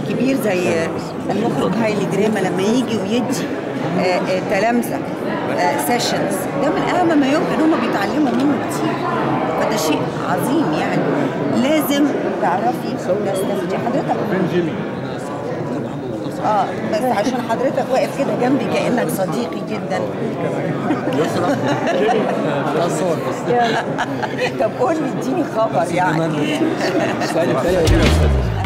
كبير زي المخرج هايلي جريما لما يجي ويدي آه، آه، تلامذه سيشنز ده من اهم ما يمكن هم بيتعلموا منه كتير فده شيء عظيم يعني لازم تعرفي تستفيدي حضرتك فين جيمي؟ اه بس عشان حضرتك واقف كده جنبي كانك صديقي جدا طب قول لي اديني خبر يعني السؤال التالي